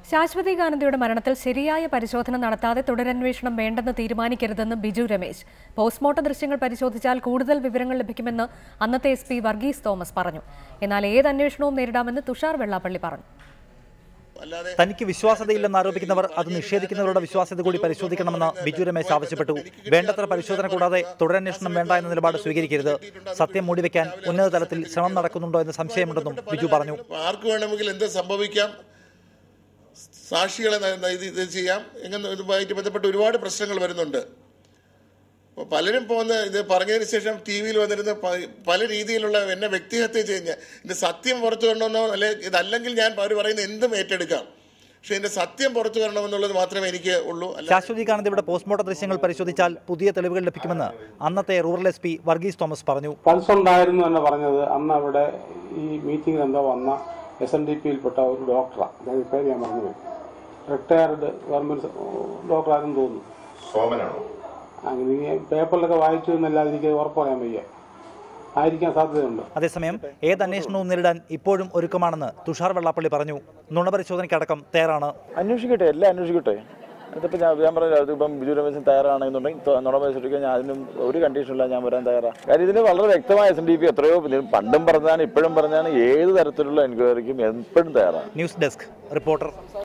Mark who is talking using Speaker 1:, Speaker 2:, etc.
Speaker 1: ശാശ്വതി ഗാനന്ദയുടെ മരണത്തിൽ ശരിയായ പരിശോധന നടത്താതെ തുടരന്വേഷണം വേണ്ടെന്ന് തീരുമാനിക്കരുതെന്ന് ബിജു രമേശ് പോസ്റ്റ്മോർട്ടം ദൃശ്യങ്ങൾ പരിശോധിച്ചാൽ കൂടുതൽ വിവരങ്ങൾ ലഭിക്കുമെന്ന് അന്നത്തെ എസ് പി വർഗീസ് തോമസ് പറഞ്ഞു എന്നാൽ ഏത് അന്വേഷണവും നേരിടാമെന്ന് തുഷാർ വെള്ളാപ്പള്ളി പറഞ്ഞു
Speaker 2: തനിക്ക് വിശ്വാസതയില്ലെന്ന് ആരോപിക്കുന്നവർ അത് നിഷേധിക്കുന്നവരുടെ വിശ്വാസ്യത കൂടി പരിശോധിക്കണമെന്ന് ബിജു രമേശ് ആവശ്യപ്പെട്ടു വേണ്ടത്ര പരിശോധന കൂടാതെ തുടരന്വേഷണം വേണ്ട എന്ന നിലപാട് സ്വീകരിക്കരുത് സത്യം മൂടിവെക്കാൻ ഉന്നത തലത്തിൽ ശ്രമം നടക്കുന്നുണ്ടോ എന്ന് സംശയമുണ്ടെന്നും ബിജു പറഞ്ഞു
Speaker 3: ആർക്ക് വേണമെങ്കിൽ എന്ത് സംഭവിക്കാം സാക്ഷികളെ ന- ന- ഇത് ഇത് ചെയ്യാം എങ്ങനെ ഇതുമായിട്ട് ബന്ധപ്പെട്ട് ഒരുപാട് പ്രശ്നങ്ങൾ വരുന്നുണ്ട് അപ്പോൾ പലരും പോകുന്ന ഇത് പറഞ്ഞതിന് ശേഷം ടി വിയിൽ വന്നിരുന്ന പ- പല രീതിയിലുള്ള എന്നെ വ്യക്തിഹത്യ ചെയ്യുന്ന ഇത് സത്യം പുറത്തു വരണമെന്നോ അല്ലെ ഇതല്ലെങ്കിൽ ഞാൻ അവർ പറയുന്ന എന്തും ഏറ്റെടുക്കാം പക്ഷെ ഇതിന്റെ സത്യം പുറത്തു വരണമെന്നുള്ളത് മാത്രമേ എനിക്ക് ഉള്ളൂ അല്ല
Speaker 2: ശാശ്വതി ഗാനന്ദയുടെ പോസ്റ്റ്മോർട്ടം ദൃശ്യങ്ങൾ പരിശോധിച്ചാൽ പുതിയ തെളിവുകൾ ലഭിക്കുമെന്ന് അന്നത്തെ rural S P Varghese Thomas പറഞ്ഞു
Speaker 4: പൾസ് ഉണ്ടായിരുന്നു എന്ന് പറഞ്ഞത് അന്ന് അവിടെ ഈ മീറ്റിംഗിൽ എന്തോ വന്ന എസ് എൻ ഡി പിയിൽപ്പെട്ട ഒരു ഡോക്ടറാണ് അതായത് പേര് ഞാൻ മറന്നുപോയി റിട്ടയർഡ് ഗവൺമെന്റ് ഡോക്ടറാണെന്ന് തോന്നുന്നു
Speaker 5: സോമനാണോ
Speaker 4: അങ്ങനെ ഈ പേപ്പറിലൊക്കെ വായിച്ചു എന്നല്ലാതെ എനിക്ക് ഉറപ്പ് പറയാൻ വയ്യ ആയിരിക്കാൻ സാധ്യതയുണ്ട്
Speaker 2: അതേസമയം ഏത് അന്വേഷണവും നേരിടാൻ ഇപ്പോഴും ഒരുക്കമാണെന്ന് തുഷാർ വെള്ളാപ്പള്ളി പറഞ്ഞു നുണപരിശോധനയ്ക്കടക്കം തയ്യാറാണ്
Speaker 6: അന്വേഷിക്കട്ടെ എല്ലാം അന്വേഷിക്കട്ടെ അതിപ്പോൾ ഞാൻ ഞാൻ പറഞ്ഞില്ല അതിപ്പം ബിജു രമേശൻ തയ്യാറാണെന്നുണ്ടെങ്കിൽ നുണ പരിശോധിക്കാൻ ഞാൻ അതിനും ഒരു കണ്ടീഷനില്ല ഞാൻ വരാൻ തയ്യാറാണ് കാര്യം ഇതിന് വളരെ വ്യക്തമായ എസ് എൻ ഡി പി എത്രയോ ഇതിന് പണ്ടും പറഞ്ഞാണ് ഇപ്പോഴും പറഞ്ഞാണ് ഏത് തരത്തിലുള്ള എൻക്വയറിക്കും എപ്പോഴും തയ്യാറാണ്
Speaker 2: ന്യൂസ് ഡെസ്ക് റിപ്പോർട്ടർ